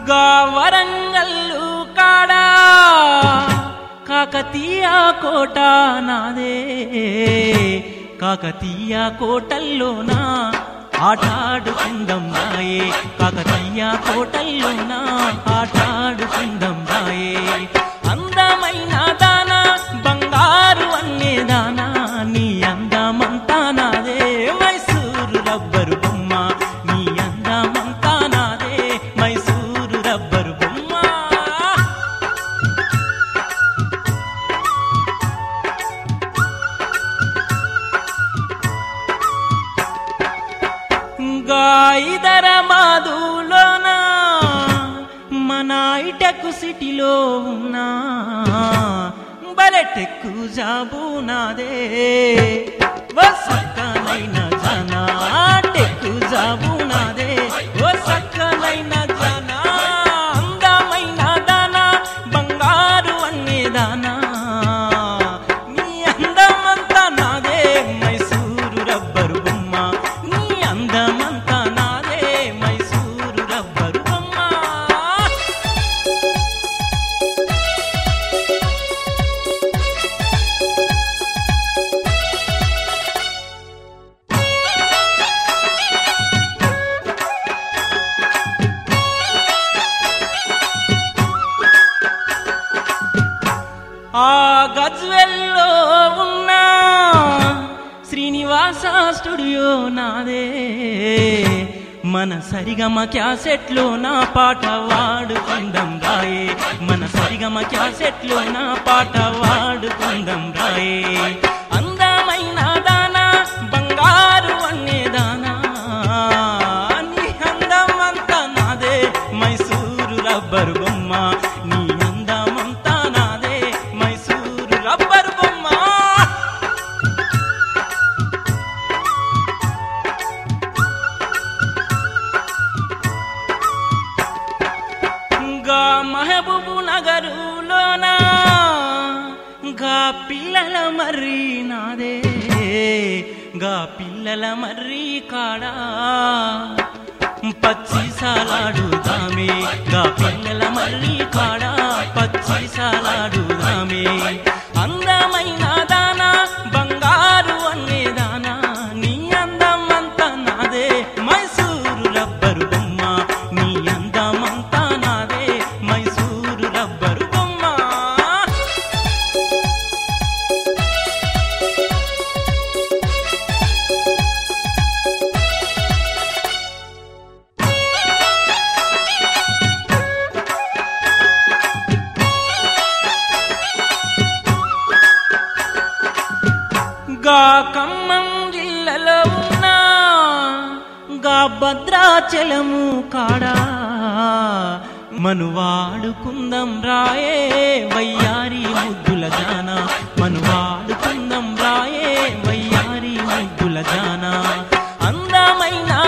గా వరంగల్లు కాడా కాకతీయ కోట నాదే కాకతీయ కోటల్లోన ఆటాడుకుందం రాయే కాకతీయ కోటల్లోన ఆటాడుకుందం రాయే అందమైన దానా బంగారు అన్నే దానా నీ అందమంతా నాదే మైసూరు రబ్బరు బొమ్మ నీ అందమంతా నాదే మైసూరు రబ్బరు బొమ్మ గాయిదర మాధులోన మన ఇటకు సిటీలో ఉన్నా బలెటెక్కు జాబు నాదే ఓ సక్కనైన జనా టెక్కు జాబు నాదే ఓ సక్కనైన జనా అందమైన దానా బంగారు అన్నే దానా నీ అందమంతా నాదే మైసూరు రబ్బరు బొమ్మ నీ అందమంతా నాదే మైసూరు రబ్బరు బొమ్మ ఆ గజ్వెల్లో ఉన్న శ్రీనివాస స్టూడియో నాదే మన సరిగమ క్యాసెట్లో నా పాట వాడుకుందాం రాయే మన సరిగమ క్యాసెట్లో నా పాట వాడుకుందాం రాయే అందమైన దానా బంగారు అన్నే దానా నీ అందమంతా నాదే మైసూరు రబ్బరు బొమ్మ నీ అందమంతా నాదే మైసూరు రబ్బరు బొమ్మ గా మహబూబు నగరులోన గా పిల్లల మర్రి నాదే గా పిల్లల మర్రి కాడా పచ్చి సాలాడుదామే గా పిల్లల మర్రి కాడా పచ్చి సాలాడుదామే అందమైన దానా బంగారు అన్నే దానా నీ అందమంతా నాదే మైసూరు రబ్బరు బొమ్మ నీ అందమంతా నాదే మైసూరు రబ్బరు బొమ్మ గా ఖమ్మం జిల్లలో ఉన్న గా భద్రాచలము కాడా మనువాడుకుందం రాయే వయ్యారి ముద్దుల జాన మనువాడుకుందం రాయే వయ్యారి ముద్దుల జాన అందమైన